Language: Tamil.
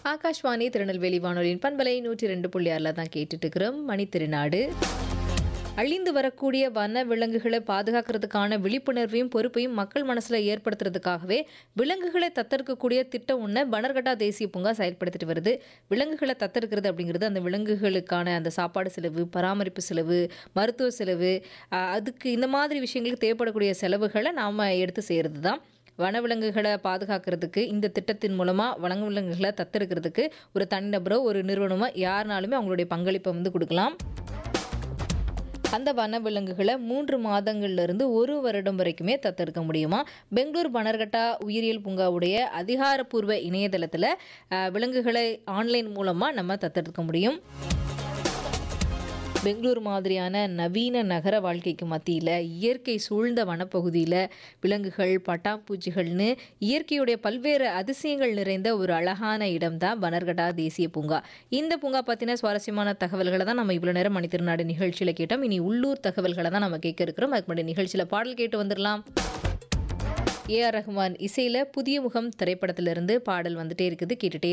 ஆகாஷ்வாணி திருநெல்வேலி வானொலியின் பண்பலை நூற்றி ரெண்டு புள்ளி ஆறில் தான் கேட்டுட்டு இருக்கிறோம் மணி திருநாடு அழிந்து வரக்கூடிய வன விலங்குகளை பாதுகாக்கிறதுக்கான விழிப்புணர்வையும் பொறுப்பையும் மக்கள் மனசுல ஏற்படுத்துறதுக்காகவே விலங்குகளை தத்தெடுக்கக்கூடிய திட்டம் ஒன்று பனர்கட்டா தேசிய பூங்கா செயல்படுத்திட்டு வருது விலங்குகளை தத்தெடுக்கிறது அப்படிங்கிறது அந்த விலங்குகளுக்கான அந்த சாப்பாடு செலவு பராமரிப்பு செலவு மருத்துவ செலவு அஹ், அதுக்கு இந்த மாதிரி விஷயங்களுக்கு தேவைப்படக்கூடிய செலவுகளை நாம் எடுத்து செய்கிறது தான் வனவிலங்குகளை பாதுகாக்கிறதுக்கு இந்த திட்டத்தின் மூலமாக வனவிலங்குகளை தத்தெடுக்கிறதுக்கு ஒரு தனிநபரோ ஒரு நிறுவனமோ யாருனாலுமே அவங்களுடைய பங்களிப்பை வந்து கொடுக்கலாம் அந்த வனவிலங்குகளை மூன்று மாதங்கள்ல இருந்து ஒரு வருடம் வரைக்குமே தத்தெடுக்க முடியுமா பெங்களூர் பனர்கட்டா உயிரியல் பூங்காவுடைய அதிகாரப்பூர்வ இணையதளத்தில் விலங்குகளை ஆன்லைன் மூலமாக நம்ம தத்தெடுக்க முடியும் பெங்களூர் மாதிரியான நவீன நகர வாழ்க்கைக்கு மத்தியில் இயற்கை சூழ்ந்த வனப்பகுதியில் விலங்குகள் பட்டாம்பூச்சிகள்னு இயற்கையுடைய பல்வேறு அதிசயங்கள் நிறைந்த ஒரு அழகான இடம் தான் பனர்கட்டா தேசிய பூங்கா இந்த பூங்கா பற்றின சுவாரஸ்யமான தகவல்களை தான் நம்ம இவ்வளோ நேரம் மணித்திருநாடு நிகழ்ச்சியில் கேட்டோம் இனி உள்ளூர் தகவல்களை தான் நம்ம கேட்க இருக்கிறோம் அதுக்கு முன்னாடி நிகழ்ச்சியில் பாடல் கேட்டு வந்துடலாம் ஏஆர் ரஹ்மான் இசையில் புதிய முகம் திரைப்படத்திலிருந்து பாடல் வந்துட்டே இருக்குது கேட்டுட்டே